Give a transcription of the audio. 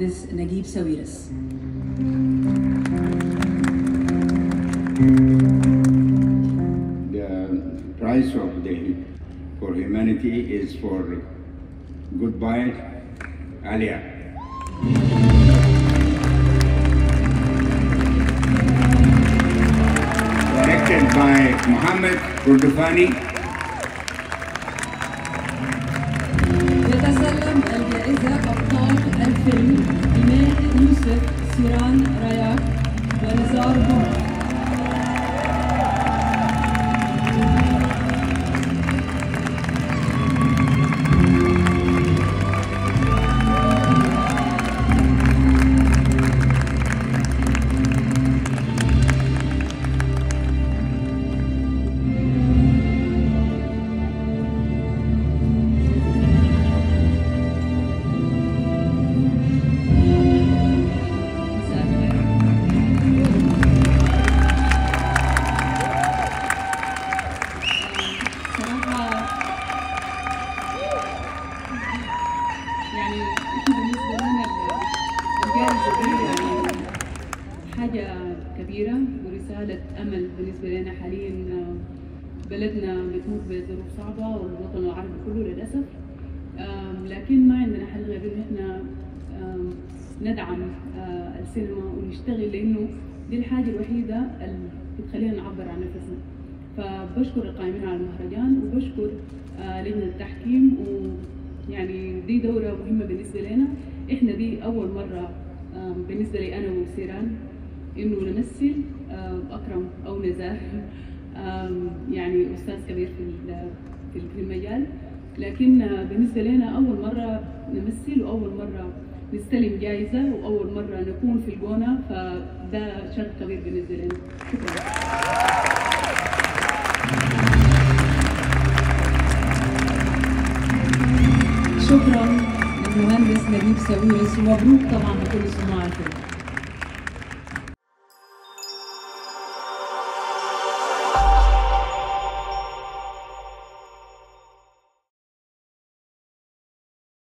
المهندس نجيب ساويرس The prize of the for humanity is for goodbye, Alia. Directed by Mohammed Kurdufani. يتسلم الجائزة أبطال الفيلم إيمان يوسف سيران رياك ونزار بوم مساء الخير. صراحة يعني احنا بالنسبة لنا الجائزة دي يعني حاجة كبيرة ورسالة أمل بالنسبة لنا حاليا بلدنا بتمر بظروف صعبة والوطن العربي كله للأسف آم، لكن ما عندنا حل غير إن احنا آم، ندعم آه، السينما ونشتغل لأنه دي الحاجة الوحيدة اللي بتخلينا نعبر عن نفسنا فبشكر القائمين على المهرجان وبشكر آه، لجنة التحكيم ويعني دي دورة مهمة بالنسبة لنا احنا دي أول مرة آم، بالنسبة لي أنا وسيران إنه نمثل آم، أكرم أو نزار آم، يعني أستاذ كبير في ال- في في المجال لكن آه، بالنسبة لنا أول مرة نمثل وأول مرة نستلم جائزة وأول مرة نكون في الجونة فده شرف كبير بالنسبة لنا شكرا شكرا للمهندس نجيب ساويرس ومبروك طبعا لكل صناع الفيلم